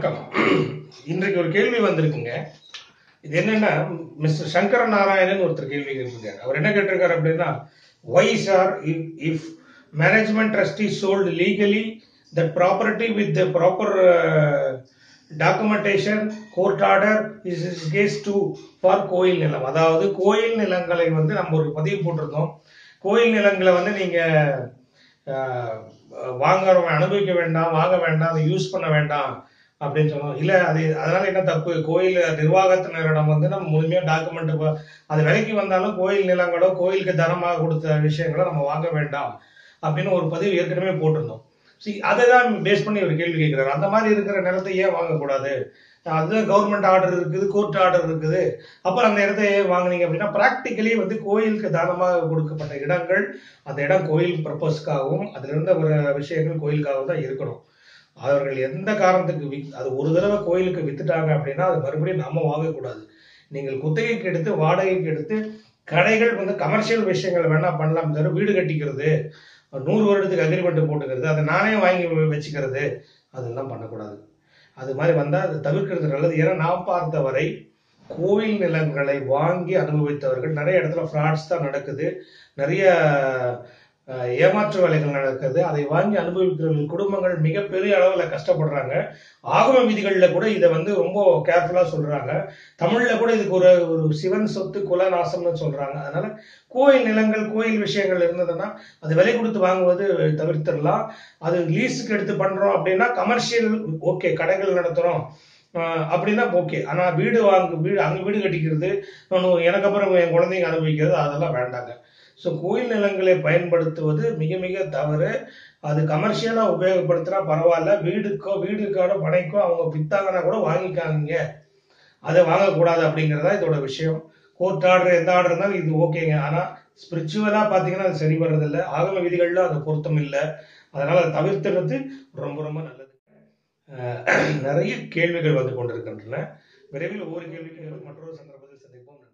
வணக்கம் இன்றைக்கு ஒரு கேள்வி வந்திருக்குங்க இது என்னன்னா மிஸ்டர் சங்கர நாராயணன் ஒருத்தர் கேள்வி கேட்டிருக்காரு அவர் என்ன கேட்டிருக்காரு அப்படின்னா why sir if management trustee sold legally that property with the proper documentation court order is is case to for கோயில் நிலம் அதாவது கோயில் நிலங்களை வந்து நம்ம ஒரு பதிவு போட்டிருந்தோம் கோயில் நிலங்களை வந்து நீங்க ஆஹ், வாங்குறவங்க அனுபவிக்க வேண்டாம் வாங்க வேண்டாம் அதை யூஸ் பண்ண வேண்டாம் அப்படின்னு சொன்னோம் இல்ல அது அதனால என்ன தப்பு கோயில் நிர்வாகத்தினரிடம் வந்து நம்ம முழுமையா டாக்குமெண்ட் அது விலைக்கு வந்தாலும் கோயில் நிலங்களோ கோயிலுக்கு தனமாக கொடுத்த விஷயங்களோ நம்ம வாங்க வேண்டாம் அப்படின்னு ஒரு பதிவு ஏற்கனவே போட்டிருந்தோம் see அதை தான் பேஸ் பண்ணி ஒரு கேள்வி கேட்கிறாரு அந்த மாதிரி இருக்கிற நிலத்தை ஏன் வாங்கக்கூடாது அதுதான் கவர்மெண்ட் ஆர்டர் இருக்குது கோர்ட் ஆர்டர் இருக்குது அப்புறம் அந்த இடத்த ஏன் வாங்குனீங்க அப்படின்னா ப்ராக்டிக்கலி வந்து கோயிலுக்கு தானமாக கொடுக்கப்பட்ட இடங்கள் அந்த இடம் கோயில் பர்பஸ்க்காகவும் அதுல இருந்த ஒரு விஷயங்கள் கோயிலுக்காகவும் தான் இருக்கணும் அவர்கள் எந்த காரணத்துக்கு வித் அது ஒரு தடவை கோயிலுக்கு வித்துட்டாங்க அப்படின்னா அது மறுபடியும் நாம வாங்கக்கூடாது நீங்கள் குத்தகைக்கு எடுத்து வாடகைக்கு எடுத்து கடைகள் வந்து கமர்ஷியல் விஷயங்கள் வேணா பண்ணலாம் தவிர வீடு கட்டிக்கிறது நூறு வருடத்துக்கு அக்ரிமெண்ட் போட்டுக்கிறது அதை நானே வாங்கி வச்சுக்கிறது அதெல்லாம் பண்ணக்கூடாது அது மாதிரி வந்தால் அதை தவிர்க்கிறது நல்லது ஏன்னா நான் பார்த்த வரை கோவில் நிலங்களை வாங்கி அனுபவித்தவர்கள் நிறைய இடத்துல ஃப்ராட்ஸ் தான் நடக்குது நிறைய அஹ், ஏமாற்று வேலைகள் நடக்குது அதை வாங்கி அனுபவிக்கிற குடும்பங்கள் மிகப்பெரிய அளவில் கஷ்டப்படுறாங்க ஆகம விதிகள்ல கூட இதை வந்து ரொம்ப கேர்ஃபுல்லா சொல்றாங்க தமிழ்ல கூட இதுக்கு ஒரு ஒரு சிவன் சொத்து குலநாசம்னு சொல்றாங்க அதனால கோயில் நிலங்கள் கோயில் விஷயங்கள் இருந்ததுன்னா அது விலை கொடுத்து வாங்குவது தவிர்த்திடலாம் அது லீஸுக்கு எடுத்து பண்றோம் அப்படின்னா கமர்ஷியல் ஓகே கடைகள் நடத்துறோம் ஆஹ் அப்படின்னா ஓகே ஆனா வீடு வாங்கு வீடு அங்க வீடு கட்டிக்கிறது இன்னொன்னு எனக்கு அப்புறம் என் குழந்தைங்க அனுபவிக்கிறது அதெல்லாம் வேண்டாங்க ஸோ கோயில் நிலங்களை பயன்படுத்துவது மிக மிக தவறு அது கமர்ஷியலா உபயோகப்படுத்தினா பரவாயில்ல வீடுக்கோ வீடுக்கான பனைக்கோ அவங்க வித்தாங்கன்னா கூட வாங்கிக்காங்க அதை வாங்கக்கூடாது அப்படிங்கிறதா இதோட விஷயம் கோர்ட் ஆர்டர் எந்த ஆர்டர் இருந்தாலும் இது ஓகேங்க ஆனா ஸ்பிரிச்சுவலா பாத்தீங்கன்னா அது சரி வர்றதில்ல ஆகம விதிகள்ல அது பொருத்தம் இல்லை அதனால அதை தவிர்த்துறது ரொம்ப ரொம்ப நல்லது அஹ் நிறைய கேள்விகள் வந்து கொண்டிருக்கின்றன விரைவில் ஒவ்வொரு கேள்விக்கும் மற்றொரு சந்தர்ப்பத்தில் சந்திப்போம்